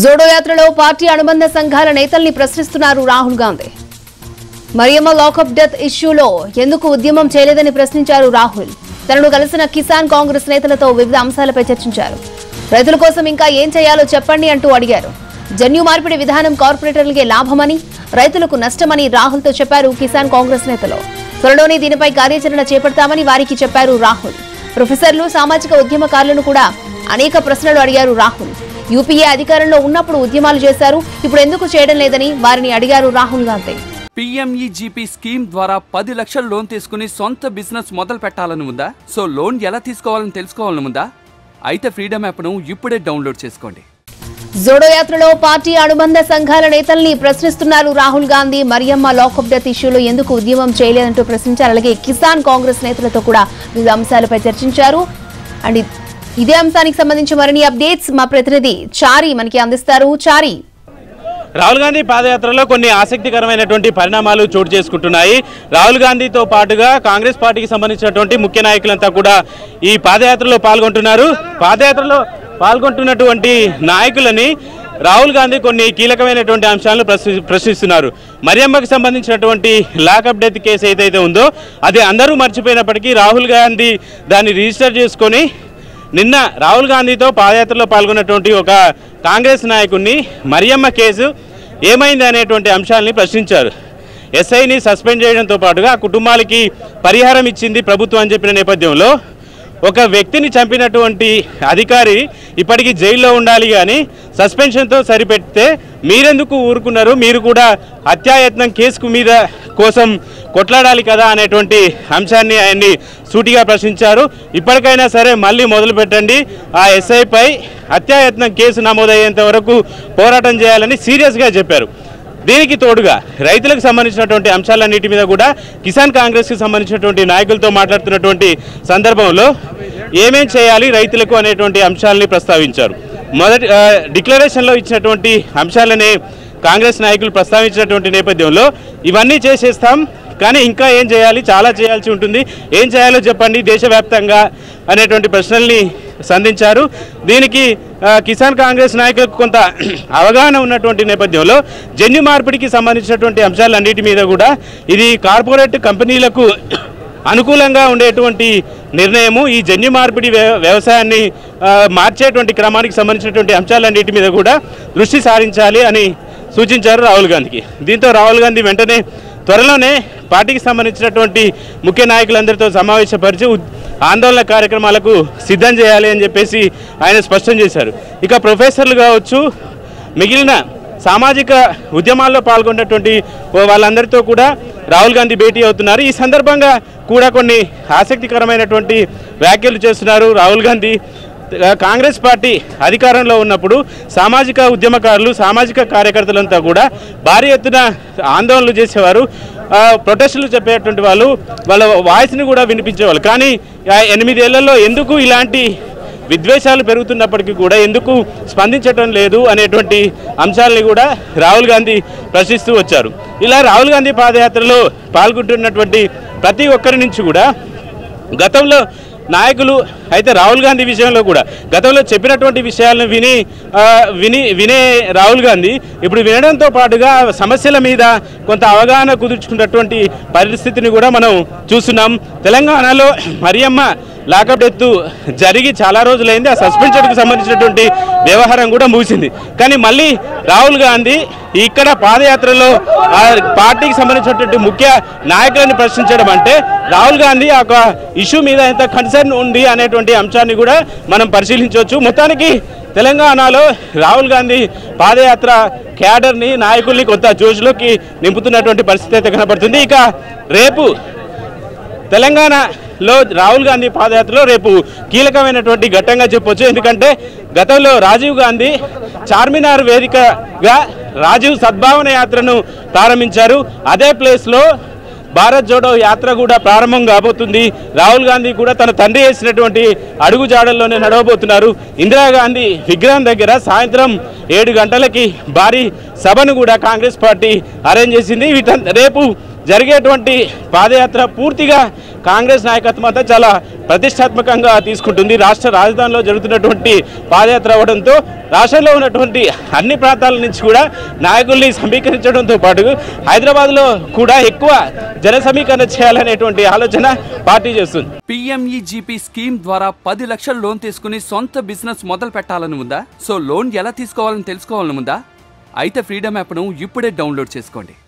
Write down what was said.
జోడో యాత్రలో పార్టీ అనుబంధ సంఘాల నేతల్ని ప్రశ్నిస్తున్నారు రాహుల్ గాంధీ మరియమ్మ లాకప్ డెత్ ఇష్యూలో ఎందుకు ఉద్యమం చేయలేదని ప్రశ్నించారు రాహుల్ తనను కలిసిన కిసాన్ కాంగ్రెస్ నేతలతో వివిధ అంశాలపై చర్చించారు రైతుల కోసం ఇంకా ఏం చేయాలో చెప్పండి అంటూ అడిగారు జన్యు మార్పిడి విధానం కార్పొరేటర్లకే లాభమని రైతులకు నష్టమని రాహుల్తో చెప్పారు కిసాన్ కాంగ్రెస్ నేతలు త్వరలోనే దీనిపై కార్యాచరణ చేపడతామని వారికి చెప్పారు రాహుల్ ప్రొఫెసర్లు సామాజిక ఉద్యమకారులను కూడా అనేక ప్రశ్నలు అడిగారు రాహుల్ యూపీఏ అధికారంలో ఉన్నప్పుడు ఉద్యమాలు చేశారు ఇప్పుడు ఎందుకు చేయడం లేదని వారిని అడిగారు రాహుల్ గాంధీ పిఎంఈజీపీ స్కీమ్ ద్వారా పది లక్షల లోన్ తీసుకుని సొంత బిజినెస్ మొదలు పెట్టాలని ఉందా సో లోన్ ఎలా తీసుకోవాలని తెలుసుకోవాలని ఉందా అయితే ఫ్రీడమ్ యాప్ను ఇప్పుడే డౌన్లోడ్ చేసుకోండి జోడో యాత్రలో పార్టీ అనుబంధ సంఘాల నేతల్ని ప్రశ్నిస్తున్నారు రాహుల్ గాంధీ మరియమ్మ లాకప్ డెత్ ఇష్యూలో ఎందుకు ఉద్యమం చేయలేదంటూ ప్రశ్నించారు అలాగే కిసాన్ కాంగ్రెస్ నేతలతో కూడా వివిధ అంశాలపై చర్చించారు అండ్ ఇ- ఇదే అంశానికి సంబంధించి మరిన్ని అప్డేట్స్ మా ప్రతినిధి చారి మనకి అందిస్తారు చారి రాహుల్ గాంధీ పాదయాత్రలో కొన్ని ఆసక్తికరమైనటువంటి పరిణామాలు చోటు చేసుకుంటున్నాయి రాహుల్ గాంధీతో పాటుగా కాంగ్రెస్ పార్టీకి సంబంధించినటువంటి ముఖ్య నాయకులంతా కూడా ఈ పాదయాత్రలో పాల్గొంటున్నారు పాదయాత్రలో పాల్గొంటున్నటువంటి నాయకులని రాహుల్ గాంధీ కొన్ని కీలకమైనటువంటి అంశాలను ప్రశ్ని ప్రశ్నిస్తున్నారు మరియమ్మకి సంబంధించినటువంటి లాకప్ డెత్ కేసు ఏదైతే ఉందో అది అందరూ మర్చిపోయినప్పటికీ రాహుల్ గాంధీ దాన్ని రిజిస్టర్ చేసుకొని నిన్న రాహుల్ గాంధీతో పాదయాత్రలో పాల్గొన్నటువంటి ఒక కాంగ్రెస్ నాయకుడిని మరియమ్మ కేసు ఏమైంది అనేటువంటి అంశాలని ప్రశ్నించారు ఎస్ఐని సస్పెండ్ చేయడంతో పాటుగా ఆ కుటుంబాలకి పరిహారం ఇచ్చింది ప్రభుత్వం అని చెప్పిన నేపథ్యంలో ఒక వ్యక్తిని చంపినటువంటి అధికారి ఇప్పటికీ జైల్లో ఉండాలి కానీ సస్పెన్షన్తో సరిపెడితే మీరెందుకు ఊరుకున్నారు మీరు కూడా హత్యాయత్నం కేసుకు మీద కోసం కొట్లాడాలి కదా అనేటువంటి అంశాన్ని ఆయన్ని సూటిగా ప్రశ్నించారు ఇప్పటికైనా సరే మళ్ళీ మొదలు పెట్టండి ఆ ఎస్ఐపై హత్యాయత్నం కేసు నమోదయ్యేంత వరకు పోరాటం చేయాలని సీరియస్గా చెప్పారు దీనికి తోడుగా రైతులకు సంబంధించినటువంటి అంశాలన్నిటి మీద కూడా కిసాన్ కాంగ్రెస్కి సంబంధించినటువంటి నాయకులతో మాట్లాడుతున్నటువంటి సందర్భంలో ఏమేం చేయాలి రైతులకు అనేటువంటి అంశాలని ప్రస్తావించారు మొదటి ఆ, డిక్లరేషన్లో ఇచ్చినటువంటి అంశాలనే కాంగ్రెస్ నాయకులు ప్రస్తావించినటువంటి నేపథ్యంలో ఇవన్నీ చేసేస్తాం కానీ ఇంకా ఏం చేయాలి చాలా చేయాల్సి ఉంటుంది ఏం చేయాలో చెప్పండి దేశవ్యాప్తంగా అనేటువంటి ప్రశ్నల్ని సంధించారు దీనికి ఆ, కిసాన్ కాంగ్రెస్ నాయకులకు కొంత అవగాహన ఉన్నటువంటి నేపథ్యంలో జన్యు మార్పిడికి సంబంధించినటువంటి అంశాలన్నిటి మీద కూడా ఇది కార్పొరేట్ కంపెనీలకు అనుకూలంగా ఉండేటువంటి నిర్ణయము ఈ జన్యు మార్పిడి వ్య- వ్యవసాయాన్ని ఆ, మార్చేటువంటి క్రమానికి సంబంధించినటువంటి అంశాలన్నిటి మీద కూడా దృష్టి సారించాలి అని సూచించారు రాహుల్ గాంధీకి దీంతో రాహుల్ గాంధీ వెంటనే త్వరలోనే పార్టీకి సంబంధించినటువంటి ముఖ్య నాయకులందరితో సమావేశపరిచి ఉద్- ఆందోళన కార్యక్రమాలకు సిద్ధం చేయాలి అని చెప్పేసి ఆయన స్పష్టం చేశారు ఇక ప్రొఫెసర్లు కావచ్చు మిగిలిన సామాజిక ఉద్యమాల్లో పాల్గొన్నటువంటి ఓ వాళ్ళందరితో కూడా రాహుల్ గాంధీ భేటీ అవుతున్నారు ఈ సందర్భంగా కూడా కొన్ని ఆసక్తికరమైనటువంటి వ్యాఖ్యలు చేస్తున్నారు రాహుల్ గాంధీ ఆ, కాంగ్రెస్ పార్టీ అధికారంలో ఉన్నప్పుడు సామాజిక ఉద్యమకారులు సామాజిక కార్యకర్తలంతా కూడా భారీ ఎత్తున ఆందోళనలు చేసేవారు ఆ, ప్రొటెస్టులు చెప్పేటువంటి వాళ్ళు వాళ్ళ వాయిస్ని కూడా వినిపించేవాళ్ళు కానీ ఆ ఎనిమిదేళ్లలో ఎందుకు ఇలాంటి విద్వేషాలు పెరుగుతున్నప్పటికీ కూడా ఎందుకు స్పందించటం లేదు అనేటువంటి అంశాలని కూడా రాహుల్ గాంధీ ప్రశ్నిస్తూ వచ్చారు ఇలా రాహుల్ గాంధీ పాదయాత్రలో పాల్గొంటున్నటువంటి ప్రతి ఒక్కరి నుంచి కూడా గతంలో నాయకులు అయితే రాహుల్ గాంధీ విషయంలో కూడా గతంలో చెప్పినటువంటి విషయాలను విని ఆ, విని వినే రాహుల్ గాంధీ ఇప్పుడు వినడంతో పాటుగా సమస్యల మీద కొంత అవగాహన కుదుర్చుకున్నటువంటి పరిస్థితిని కూడా మనం చూస్తున్నాం తెలంగాణలో మరియమ్మ లాకప్ డెత్ జరిగి చాలా రోజులైంది ఆ సస్పెన్షన్కు సంబంధించినటువంటి వ్యవహారం కూడా ముగిసింది కానీ మళ్ళీ రాహుల్ గాంధీ ఇక్కడ పాదయాత్రలో ఆ పార్టీకి సంబంధించినటువంటి ముఖ్య నాయకులను ప్రశ్నించడం అంటే రాహుల్ గాంధీ ఆ ఒక ఇష్యూ మీద ఎంత కన్సర్న్ ఉంది అనేటువంటి అంశాన్ని కూడా మనం పరిశీలించవచ్చు మొత్తానికి తెలంగాణలో రాహుల్ గాంధీ పాదయాత్ర క్యాడర్ని నాయకుల్ని కొంత జోష్లోకి నింపుతున్నటువంటి పరిస్థితి అయితే కనబడుతుంది ఇక రేపు తెలంగాణలో రాహుల్ గాంధీ పాదయాత్రలో రేపు కీలకమైనటువంటి ఘట్టంగా చెప్పొచ్చు ఎందుకంటే గతంలో రాజీవ్ గాంధీ చార్మినార్ వేదికగా రాజీవ్ సద్భావన యాత్రను ప్రారంభించారు అదే ప్లేస్లో భారత్ జోడో యాత్ర కూడా ప్రారంభం కాబోతుంది రాహుల్ గాంధీ కూడా తన తండ్రి వేసినటువంటి అడుగు జాడల్లోనే నడవబోతున్నారు ఇందిరాగాంధీ విగ్రహం దగ్గర సాయంత్రం ఏడు గంటలకి భారీ సభను కూడా కాంగ్రెస్ పార్టీ అరేంజ్ చేసింది వీట రేపు జరిగేటువంటి పాదయాత్ర పూర్తిగా కాంగ్రెస్ నాయకత్వం అంతా చాలా ప్రతిష్టాత్మకంగా తీసుకుంటుంది రాష్ట్ర రాజధానిలో జరుగుతున్నటువంటి పాదయాత్ర అవ్వడంతో రాష్ట్రంలో ఉన్నటువంటి అన్ని ప్రాంతాల నుంచి కూడా నాయకుల్ని సమీకరించడంతో పాటు హైదరాబాద్లో కూడా ఎక్కువ జన సమీకరణ చేయాలనేటువంటి ఆలోచన పార్టీ చేస్తుంది పిఎంఈజీపీ స్కీమ్ ద్వారా పది లక్షల లోన్ తీసుకుని సొంత బిజినెస్ మొదలు పెట్టాలని ఉందా సో లోన్ ఎలా తీసుకోవాలని తెలుసుకోవాలని ఉందా అయితే ఫ్రీడమ్ యాప్ను ఇప్పుడే డౌన్లోడ్ చేసుకోండి